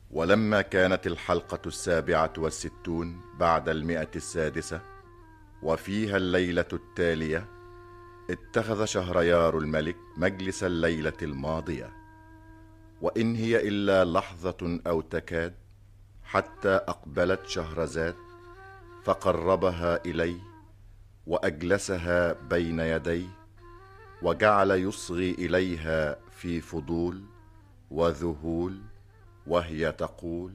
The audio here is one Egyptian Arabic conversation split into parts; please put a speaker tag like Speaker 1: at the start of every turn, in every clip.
Speaker 1: ولما كانت الحلقة السابعة والستون بعد المئة السادسة وفيها الليلة التالية اتخذ شهريار الملك مجلس الليلة الماضية وإن هي إلا لحظة أو تكاد حتى أقبلت شهرزاد فقربها إليه وأجلسها بين يديه وجعل يصغي إليها في فضول وذهول وهي تقول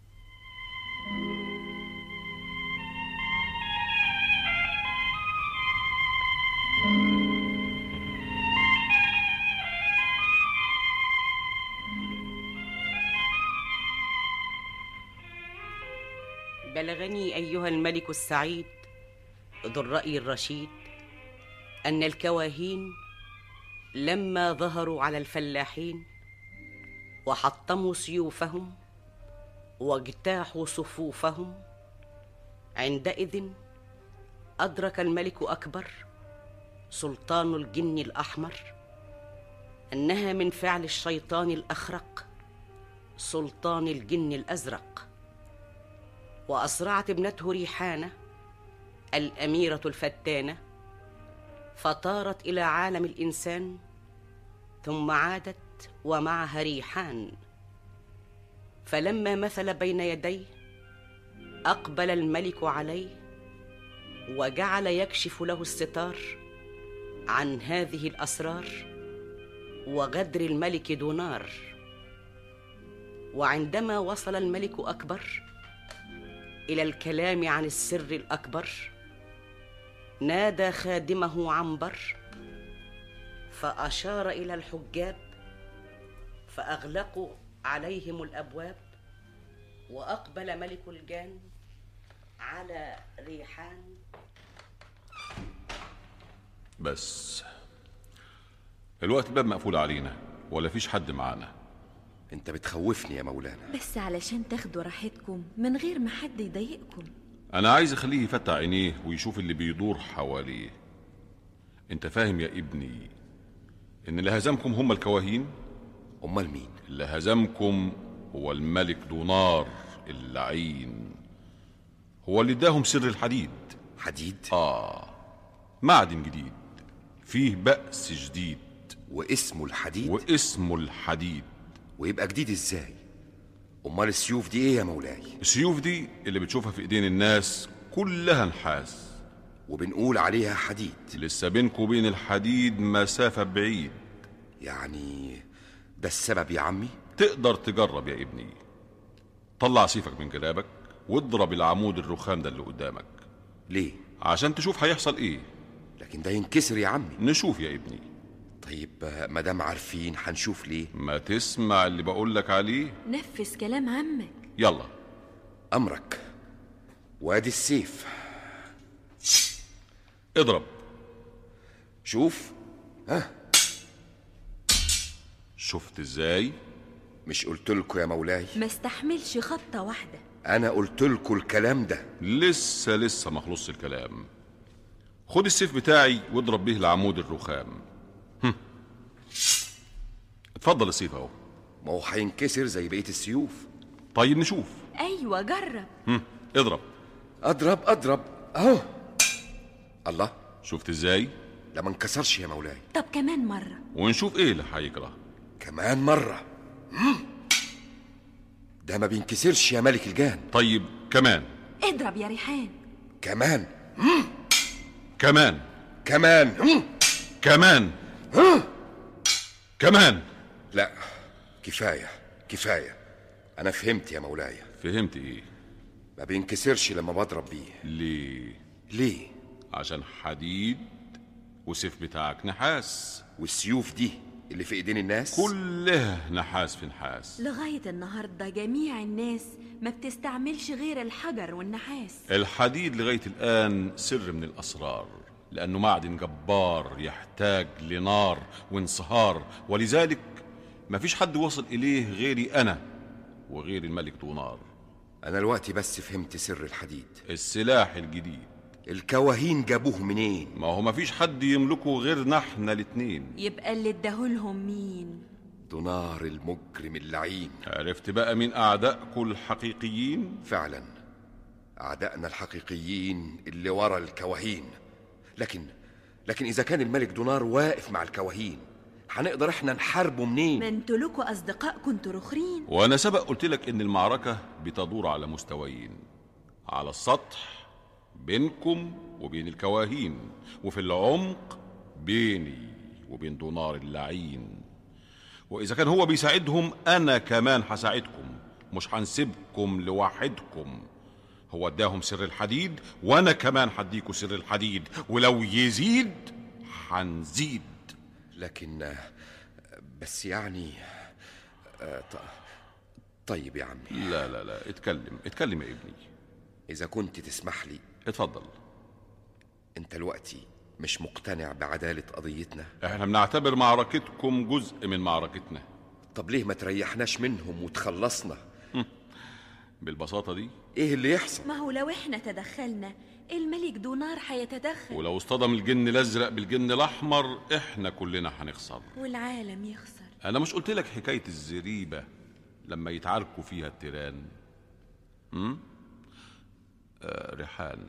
Speaker 2: بلغني ايها الملك السعيد ذو الراي الرشيد ان الكواهين لما ظهروا على الفلاحين وحطموا سيوفهم واجتاحوا صفوفهم عندئذ ادرك الملك اكبر سلطان الجن الاحمر انها من فعل الشيطان الاخرق سلطان الجن الازرق واسرعت ابنته ريحانه الاميره الفتانه فطارت الى عالم الانسان ثم عادت ومعها ريحان فلما مثل بين يديه اقبل الملك عليه وجعل يكشف له الستار عن هذه الاسرار وغدر الملك دونار وعندما وصل الملك اكبر الى الكلام عن السر الاكبر نادى خادمه عنبر فاشار الى الحجاب فاغلقوا عليهم الابواب واقبل ملك الجان على ريحان
Speaker 3: بس الوقت الباب مقفول علينا ولا فيش حد معانا
Speaker 4: انت بتخوفني يا مولانا
Speaker 5: بس علشان تاخدوا راحتكم من غير ما حد يضايقكم
Speaker 3: انا عايز اخليه يفتح عينيه ويشوف اللي بيدور حواليه انت فاهم يا ابني ان اللي هزمكم هم الكواهين
Speaker 4: امال مين
Speaker 3: اللي هزمكم هو الملك دونار اللعين هو اللي اداهم سر الحديد
Speaker 4: حديد
Speaker 3: اه معدن جديد فيه بأس جديد
Speaker 4: واسمه الحديد
Speaker 3: واسمه الحديد
Speaker 4: ويبقى جديد ازاي امال السيوف دي ايه يا مولاي
Speaker 3: السيوف دي اللي بتشوفها في ايدين الناس كلها نحاس
Speaker 4: وبنقول عليها حديد
Speaker 3: لسه بينكم وبين الحديد مسافة بعيد
Speaker 4: يعني ده السبب يا عمي
Speaker 3: تقدر تجرب يا ابني طلع سيفك من جرابك واضرب العمود الرخام ده اللي قدامك
Speaker 4: ليه
Speaker 3: عشان تشوف هيحصل ايه
Speaker 4: لكن ده ينكسر يا عمي
Speaker 3: نشوف يا ابني
Speaker 4: طيب ما دام عارفين هنشوف ليه
Speaker 3: ما تسمع اللي بقولك عليه
Speaker 5: نفذ كلام عمك
Speaker 3: يلا
Speaker 4: امرك وادي السيف
Speaker 3: اضرب
Speaker 4: شوف ها
Speaker 3: شفت ازاي
Speaker 4: مش قلت لكم يا مولاي
Speaker 5: ما استحملش خطة واحدة
Speaker 4: انا قلت لكم الكلام ده
Speaker 3: لسه لسه ما خلصش الكلام خد السيف بتاعي واضرب به العمود الرخام هم. اتفضل السيف اهو
Speaker 4: ما هو هينكسر زي بقيه السيوف
Speaker 3: طيب نشوف
Speaker 5: أيوة جرب
Speaker 3: هم. اضرب
Speaker 4: اضرب اضرب اهو الله
Speaker 3: شفت ازاي
Speaker 4: لا ما انكسرش يا مولاي
Speaker 5: طب كمان مرة
Speaker 3: ونشوف ايه اللي هيجرى
Speaker 4: كمان مره مم. ده ما بينكسرش يا ملك الجان
Speaker 3: طيب كمان
Speaker 5: اضرب يا ريحان
Speaker 4: كمان
Speaker 3: كمان
Speaker 4: كمان مم.
Speaker 3: كمان كمان
Speaker 4: لا كفايه كفايه انا فهمت يا مولاي
Speaker 3: فهمت ايه
Speaker 4: ما بينكسرش لما بضرب بيه
Speaker 3: ليه
Speaker 4: ليه
Speaker 3: عشان حديد والسيف بتاعك نحاس
Speaker 4: والسيوف دي اللي في ايدين الناس
Speaker 3: كلها نحاس في نحاس
Speaker 5: لغاية النهاردة جميع الناس ما بتستعملش غير الحجر والنحاس
Speaker 3: الحديد لغاية الآن سر من الأسرار لأنه معدن جبار يحتاج لنار وانصهار ولذلك مفيش حد وصل إليه غيري أنا وغير الملك دونار
Speaker 4: انا دلوقتي بس فهمت سر الحديد
Speaker 3: السلاح الجديد
Speaker 4: الكواهين جابوه منين
Speaker 3: ما هو مفيش حد يملكه غيرنا احنا الاتنين
Speaker 5: يبقى اللي اداهولهم مين
Speaker 4: دونار المجرم اللعين
Speaker 3: عرفت بقى مين أعدائكم الحقيقيين
Speaker 4: فعلا أعدائنا الحقيقيين اللي ورا الكواهين لكن لكن إذا كان الملك دونار واقف مع الكواهين هنقدر احنا نحاربه
Speaker 5: ما
Speaker 4: منين؟
Speaker 5: انتوا لكم اصدقاء كنتوا رخرين
Speaker 3: وأنا سبق قلت لك إن المعركة بتدور على مستويين على السطح بينكم وبين الكواهين وفي العمق بيني وبين دونار اللعين وإذا كان هو بيساعدهم أنا كمان هساعدكم مش هنسيبكم لوحدكم هو اداهم سر الحديد وأنا كمان هديكوا سر الحديد ولو يزيد هنزيد
Speaker 4: لكن آه، بس يعني آه، ط- طيب يا عمي
Speaker 3: لا لا لا اتكلم اتكلم يا ابني
Speaker 4: إذا كنت تسمح لي
Speaker 3: اتفضل
Speaker 4: أنت دلوقتي مش مقتنع بعدالة قضيتنا
Speaker 3: احنا بنعتبر معركتكم جزء من معركتنا
Speaker 4: طب ليه ما تريحناش منهم وتخلصنا
Speaker 3: بالبساطة دي
Speaker 4: ايه اللي يحصل
Speaker 5: ما هو لو احنا تدخلنا الملك دونار هيتدخل
Speaker 3: ولو اصطدم الجن الازرق بالجن الاحمر احنا كلنا هنخسر
Speaker 5: والعالم يخسر
Speaker 3: انا مش قلت لك حكايه الزريبه لما يتعاركوا فيها التيران امم آه ريحان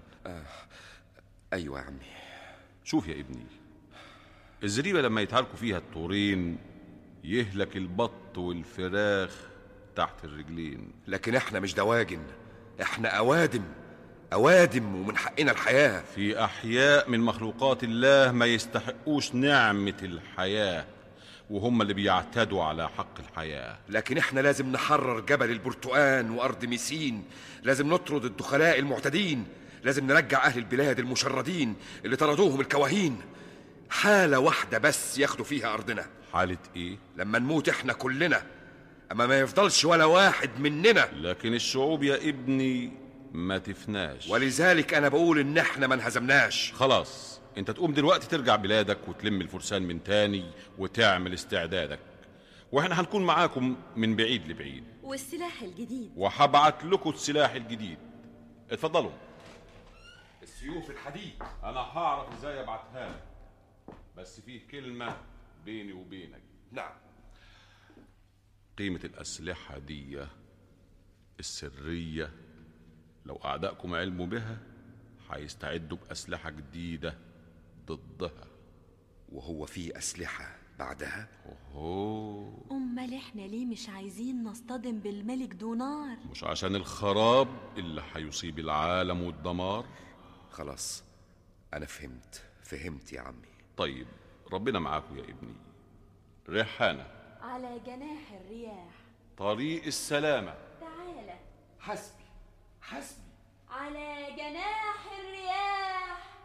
Speaker 4: ايوه يا عمي
Speaker 3: شوف يا ابني الزريبه لما يتعاركوا فيها الطورين يهلك البط والفراخ تحت الرجلين
Speaker 4: لكن احنا مش دواجن احنا اوادم اوادم ومن حقنا الحياه
Speaker 3: في احياء من مخلوقات الله ما يستحقوش نعمه الحياه وهم اللي بيعتدوا على حق الحياه
Speaker 4: لكن احنا لازم نحرر جبل البرتقان وارض ميسين لازم نطرد الدخلاء المعتدين لازم نرجع اهل البلاد المشردين اللي طردوهم الكواهين حاله واحده بس ياخدوا فيها ارضنا
Speaker 3: حاله ايه
Speaker 4: لما نموت احنا كلنا اما ما يفضلش ولا واحد مننا
Speaker 3: لكن الشعوب يا ابني ما تفناش
Speaker 4: ولذلك انا بقول ان احنا ما انهزمناش
Speaker 3: خلاص انت تقوم دلوقتي ترجع بلادك وتلم الفرسان من تاني وتعمل استعدادك واحنا هنكون معاكم من بعيد لبعيد
Speaker 5: والسلاح الجديد
Speaker 3: وهبعت لكم السلاح الجديد اتفضلوا
Speaker 4: السيوف الحديد
Speaker 3: انا هعرف ازاي ابعتها لك بس فيه كلمه بيني وبينك
Speaker 4: نعم
Speaker 3: قيمه الاسلحه دي السريه لو اعدائكم علموا بها هيستعدوا باسلحه جديده ضدها
Speaker 4: وهو في اسلحه بعدها
Speaker 3: اوه
Speaker 5: امال احنا ليه مش عايزين نصطدم بالملك دونار
Speaker 3: مش عشان الخراب اللي هيصيب العالم والدمار
Speaker 4: خلاص انا فهمت فهمت يا عمي
Speaker 3: طيب ربنا معاكم يا ابني ريحانة
Speaker 5: على جناح الرياح
Speaker 3: طريق السلامة
Speaker 5: تعالى
Speaker 4: حسبي حسبي
Speaker 5: على جناح الرياح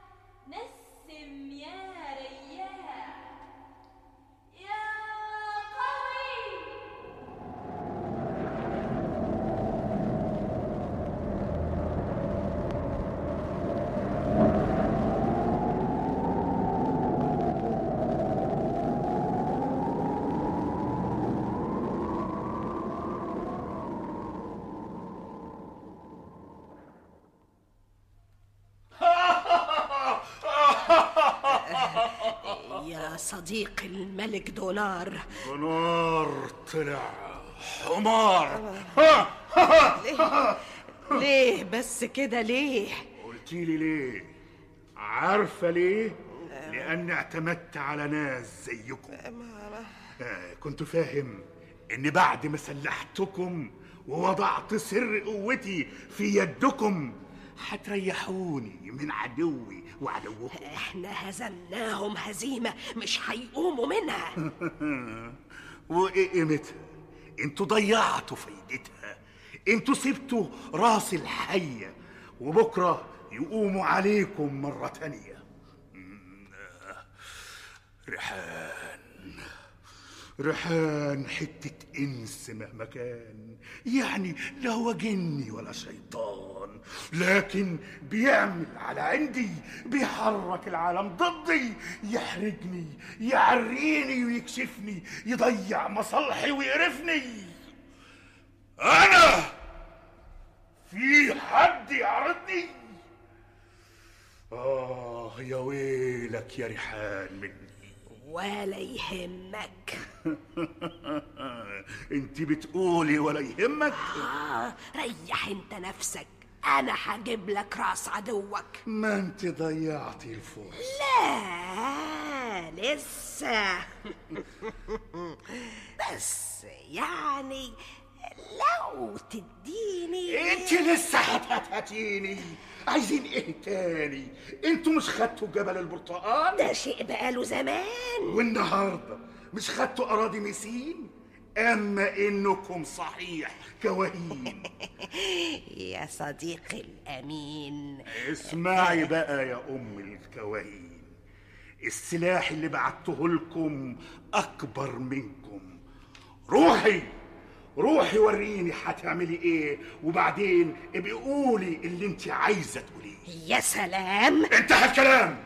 Speaker 5: نسم يا رياح يا قوي
Speaker 2: يا صديقي الملك دونار
Speaker 6: نار طلع حمار
Speaker 2: ليه بس كده ليه
Speaker 6: قلتي لي ليه عارفة ليه لأني اعتمدت على ناس زيكم آه، كنت فاهم إن بعد ما سلحتكم ووضعت سر قوتي في يدكم هتريحوني من عدوي وعدوكم
Speaker 2: احنا هزمناهم هزيمة مش هيقوموا منها
Speaker 6: وايه قيمتها انتوا ضيعتوا فايدتها انتوا سبتوا راس الحية وبكرة يقوموا عليكم مرة تانية مم، آه، ريحان ريحان حتة إنس مهما كان يعني لا هو جني ولا شيطان لكن بيعمل على عندي بيحرك العالم ضدي يحرجني يعريني ويكشفني يضيع مصالحي ويقرفني أنا في حد يعرضني آه يا ويلك يا ريحان مني
Speaker 7: ولا يهمك
Speaker 6: انت بتقولي ولا يهمك
Speaker 7: آه ريح انت نفسك انا هجيب لك راس عدوك
Speaker 6: ما انت ضيعتي الفرصة
Speaker 7: لا لسه بس يعني لو تديني
Speaker 6: انت لسه هتهتهتيني عايزين ايه تاني انتوا مش خدتوا جبل البرتقال
Speaker 7: ده شيء بقاله زمان
Speaker 6: والنهارده مش خدتوا اراضي ميسين اما انكم صحيح كوهين
Speaker 7: يا صديقي الامين
Speaker 6: اسمعي بقى يا ام الكوهين السلاح اللي بعته لكم اكبر منكم روحي روحي وريني هتعملي ايه وبعدين ابقي قولي اللي انت عايزه تقوليه
Speaker 7: يا سلام
Speaker 6: انتهى الكلام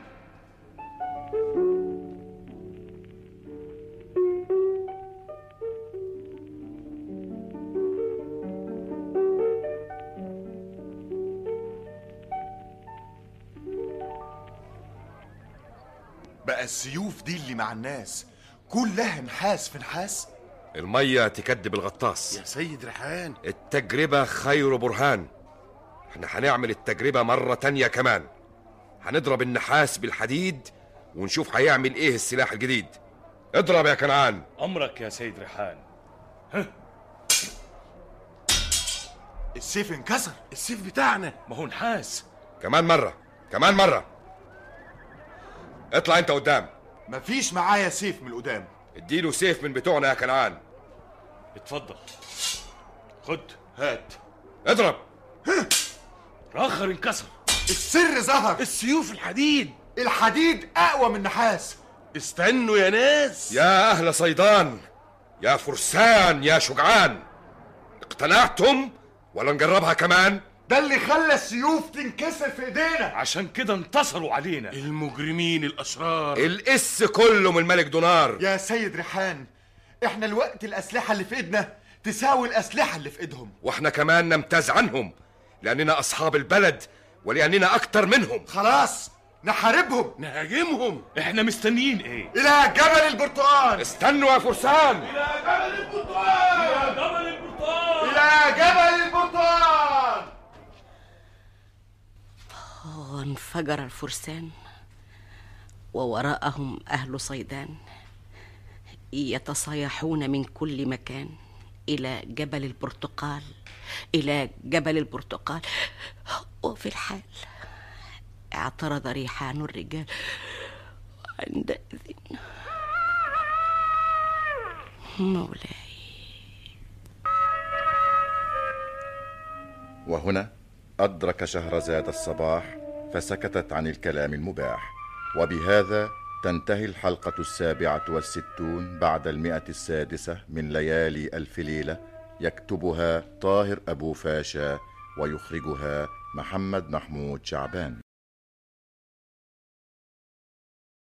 Speaker 8: بقى السيوف دي اللي مع الناس كلها نحاس في نحاس
Speaker 4: المية تكدب الغطاس
Speaker 8: يا سيد ريحان
Speaker 4: التجربة خير برهان احنا هنعمل التجربة مرة تانية كمان هنضرب النحاس بالحديد ونشوف هيعمل ايه السلاح الجديد اضرب يا كنعان
Speaker 9: أمرك يا سيد ريحان
Speaker 8: السيف انكسر السيف بتاعنا
Speaker 9: ما هو نحاس
Speaker 4: كمان مرة كمان مرة اطلع انت قدام
Speaker 8: مفيش معايا سيف من القدام
Speaker 4: اديله سيف من بتوعنا يا كنعان
Speaker 9: اتفضل خد
Speaker 8: هات
Speaker 4: اضرب
Speaker 9: رخر انكسر
Speaker 8: السر ظهر
Speaker 9: السيوف الحديد
Speaker 8: الحديد اقوى من النحاس
Speaker 9: استنوا يا ناس
Speaker 4: يا اهل صيدان يا فرسان يا شجعان اقتنعتم ولا نجربها كمان
Speaker 8: ده اللي خلى السيوف تنكسر في ايدينا
Speaker 9: عشان كده انتصروا علينا المجرمين الأشرار
Speaker 4: القس كله من الملك دونار
Speaker 8: يا سيد ريحان احنا الوقت الاسلحه اللي في ايدنا تساوي الاسلحه اللي في ايدهم
Speaker 4: واحنا كمان نمتاز عنهم لاننا اصحاب البلد ولاننا اكتر منهم
Speaker 8: خلاص نحاربهم
Speaker 9: نهاجمهم احنا مستنيين ايه
Speaker 8: الى جبل البرتقال
Speaker 4: استنوا يا فرسان
Speaker 8: الى جبل البرتقال
Speaker 2: وانفجر الفرسان ووراءهم أهل صيدان يتصايحون من كل مكان إلى جبل البرتقال إلى جبل البرتقال وفي الحال اعترض ريحان الرجال عندئذ مولاي
Speaker 1: وهنا أدرك شهرزاد الصباح فسكتت عن الكلام المباح وبهذا تنتهي الحلقة السابعة والستون بعد المئة السادسة من ليالي ألف ليلة يكتبها طاهر أبو فاشا ويخرجها محمد محمود شعبان